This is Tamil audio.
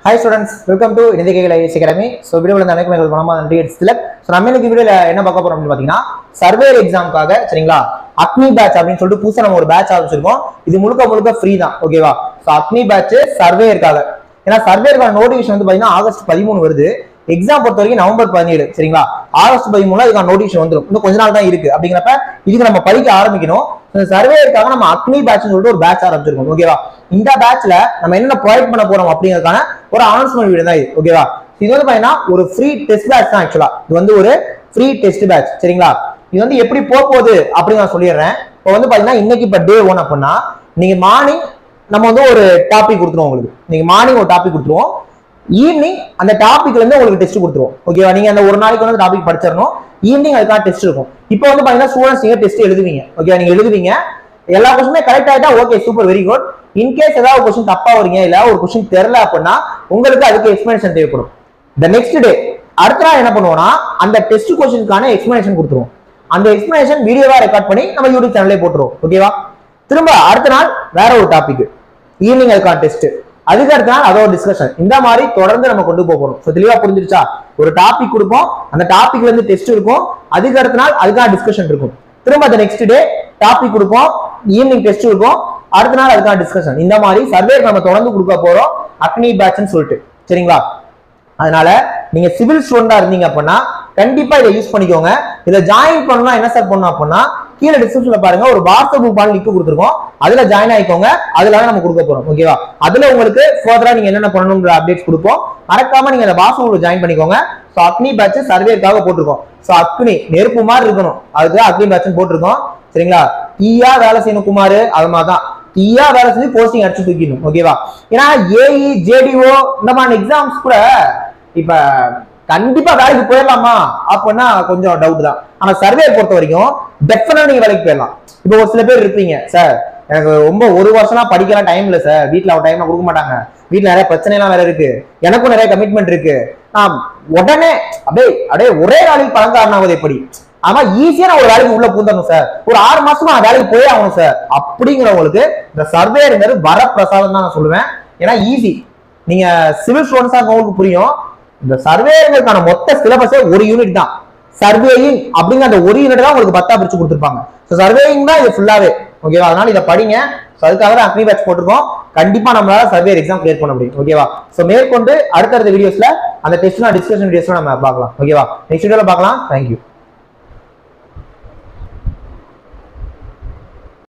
ஹாய் ஸ்டூடெண்ட்ஸ் வெல்கம் டு இந்திய ஐஎஸ் அகாடமி ஸோ வீடியோவில் இந்த அனைக்கும் எங்களுக்கு மனமா நன்றி திலக் ஸோ நம்ம இன்னைக்கு வீடியோவில் என்ன பார்க்க போறோம் அப்படின்னு பார்த்தீங்கன்னா சர்வேர் எக்ஸாமுக்காக சரிங்களா அக்னி பேட்ச் அப்படின்னு சொல்லிட்டு புதுசாக நம்ம ஒரு பேட்ச் ஆரம்பிச்சிருக்கோம் இது முழுக்க முழுக்க ஃப்ரீ தான் ஓகேவா ஸோ அக்னி பேட்ச் சர்வேயருக்காக ஏன்னா சர்வேருக்கான நோட்டிஃபிகேஷன் வந்து பார்த்தீங்கன்னா ஆகஸ்ட் பதிமூணு வருது எக்ஸாம் பொறுத்த வரைக்கும் நவம்பர் பதினேழு சரிங்களா ஆகஸ்ட் பதிமூணுல இதுக்கான நோட்டிஃபிகேஷன் வந்துடும் இன்னும் கொஞ்ச நாள் தான் இருக்கு அப்படிங்கிறப்ப இதுக்கு நம்ம படிக்க ஆரம்பிக்கணும் இந்த சர்வேயருக்காக நம்ம அக்னி பேட்ச் சொல்லிட்டு ஒரு பேட்ச் ஆரம்பிச்சிருக்கோம் ஓகேவா இந்த பேட்ச்ல நம்ம என்ன ப்ரொவைட் பண்ண போறோம் அப்படிங்கிறதுக்கான ஒரு அனௌன்ஸ்மெண்ட் வீடியோ தான் இது ஓகேவா இது வந்து பாத்தீங்கன்னா ஒரு ஃப்ரீ டெஸ்ட் பேட்ச் தான் ஆக்சுவலா இது வந்து ஒரு ஃப்ரீ டெஸ்ட் பேட்ச் சரிங்களா இது வந்து எப்படி போக போகுது அப்படின்னு நான் சொல்லிடுறேன் இப்போ வந்து பாத்தீங்கன்னா இன்னைக்கு இப்போ டே ஒன் அப்படின்னா நீங்க மார்னிங் நம்ம வந்து ஒரு டாபிக் கொடுத்துருவோம் உங்களுக்கு நீங்க மார்னிங் ஒரு டாபிக் கொடுத்துருவோம் ஈவினிங் அந்த டாபிக்ல இருந்து உங்களுக்கு டெஸ்ட் கொடுத்துருவோம் ஓகேவா நீங்க அந்த ஒரு நாளைக்கு வந்து டாபிக் படிச்சிடணும் ஈவினிங் அதுக்கான டெஸ்ட் இருக்கும் இப்போ வந்து பாத்தீங்கன்னா ஸ்டூடெண்ட்ஸ் நீங்க டெஸ்ட் எழுதுவீங்க ஓகே நீங்க எழுதுவீங்க எல்லா கொஸ்டினுமே கரெக்ட் ஆயிட்டா okay super very good in case ஏதாவது கொஸ்டின் தப்பா வரீங்க இல்ல ஒரு கொஸ்டின் தெரியல அப்படின்னா உங்களுக்கு அதுக்கு எக்ஸ்பிளனேஷன் தேவைப்படும் த நெக்ஸ்ட் டே அடுத்த நாள் என்ன பண்ணுவோம்னா அந்த டெஸ்ட் கொஸ்டினுக்கான எக்ஸ்பிளனேஷன் கொடுத்துருவோம் அந்த எக்ஸ்பிளனேஷன் வீடியோவா ரெக்கார்ட் பண்ணி நம்ம யூடியூப் சேனல்லே போட்டுருவோம் ஓகேவா திரும்ப அடுத்த நாள் வேற ஒரு டாபிக் ஈவினிங் அதுக்கான டெஸ்ட் அதுக்கு அடுத்த நாள் அதோட டிஸ்கஷன் இந்த மாதிரி தொடர்ந்து நம்ம கொண்டு போக போறோம் ஸோ தெளிவா புரிஞ்சிருச்சா ஒரு டாபிக் கொடுப்போம் அந்த டாபிக்ல இருந்து டெஸ்ட் இருக்கும் அதுக்கு அடுத்த நாள் அதுக்கான டிஸ்கஷன் இருக்கும் திரும்ப அந்த நெக்ஸ்ட் டே டாபிக் கொடுப்போம் ஈவினிங் டெஸ்ட் இருக்கும் அடுத்த நாள் அதுக்கான டிஸ்கஷன் இந்த மாதிரி சர்வே நம்ம தொடர்ந்து கொடுக்க போறோம் அக்னி பேட்ச்னு சொல்லிட்டு சரிங்களா அதனால நீங்க சிவில் ஸ்டூடெண்டா இருந்தீங்க அப்படின்னா கண்டிப்பா இதை யூஸ் பண்ணிக்கோங்க இதை ஜாயின் பண்ணணும் என்ன சார் பண்ணணும் அப்படின்னா கீழே டிஸ்கிரிப்ஷன்ல பாருங்க ஒரு வாட்ஸ்அப் குரூப் லிங்க் கொடுத்துருக்கோம் அதுல ஜாயின் ஆயிக்கோங்க அதுல தான் நம்ம கொடுக்க போறோம் ஓகேவா அதுல உங்களுக்கு ஃபர்தரா நீங்க என்னென்ன பண்ணணுங்கிற அப்டேட்ஸ் கொடுப்போம் மறக்காம நீங்க அந்த வாட்ஸ்அப் குரூப் ஜாயின் பண்ணிக்கோங்க ஸோ அக்னி பேட்ச் சர்வேக்காக போட்டிருக்கோம் ஸோ அக்னி நெருப்பு மாதிரி இருக்கணும் அதுக்கு அக்னி பேட்ச் போட்டிருக்கோம் சரிங்களா ஈயா வேலை செய்யணும் குமார் அது மாதிரி தான் ஈயா வேலை செஞ்சு போஸ்டிங் அடிச்சு தூக்கிடணும் ஓகேவா ஏன்னா ஏஇ ஜேடிஓ இந்த மாதிரி எக்ஸாம்ஸ் கூட இப்ப கண்டிப்பா வேலைக்கு போயிடலாமா அப்படின்னா கொஞ்சம் டவுட் தான் ஆனா சர்வே பொறுத்த வரைக்கும் டெஃபினட்டா நீங்க வேலைக்கு போயிடலாம் இப்போ ஒரு சில பேர் இருப்பீங்க சார் எனக்கு ரொம்ப ஒரு வருஷமா படிக்கலாம் டைம் இல்ல சார் வீட்ல அவ டைம் கொடுக்க மாட்டாங்க வீட்ல நிறைய பிரச்சனை எல்லாம் வேற இருக்கு எனக்கும் நிறைய கமிட்மெண்ட் இருக்கு நான் உடனே அப்படியே அப்படியே ஒரே நாளைக்கு பணக்காரன் ஆகுது எப்படி ஆமா ஈஸியா நான் ஒரு வேலைக்கு உள்ள பூந்தணும் சார் ஒரு ஆறு மாசமா நான் வேலைக்கு போயே ஆகணும் சார் அப்படிங்கிறவங்களுக்கு இந்த சர்வேங்கிறது வர பிரசாதம் தான் நான் சொல்லுவேன் ஏன்னா ஈஸி நீங்க சிவில் ஸ்டூடெண்ட்ஸா உங்களுக்கு புரியும் இந்த சர்வேங்கிறதுக்கான மொத்த சிலபஸே ஒரு யூனிட் தான் சர்வேயிங் அப்படிங்கிற அந்த ஒரு யூனிட் தான் உங்களுக்கு பத்தா பிரிச்சு கொடுத்துருப்பாங்க ஸோ சர்வேயிங் தான் இது ஃபுல்லாவே ஓகேவா அதனால இதை படிங்க ஸோ அதுக்காக தான் அக்னி பேட்ச் போட்டிருக்கோம் கண்டிப்பா நம்மளால சர்வே எக்ஸாம் கிளியர் பண்ண முடியும் ஓகேவா ஸோ மேற்கொண்டு அடுத்தடுத்த வீடியோஸ்ல அந்த டெஸ்ட் டிஸ்கஷன் வீடியோஸ்ல நம்ம பார்க்கலாம் ஓகேவா நெக்ஸ்ட் வீடியோல பார்க்கலாம் தேங்க்யூ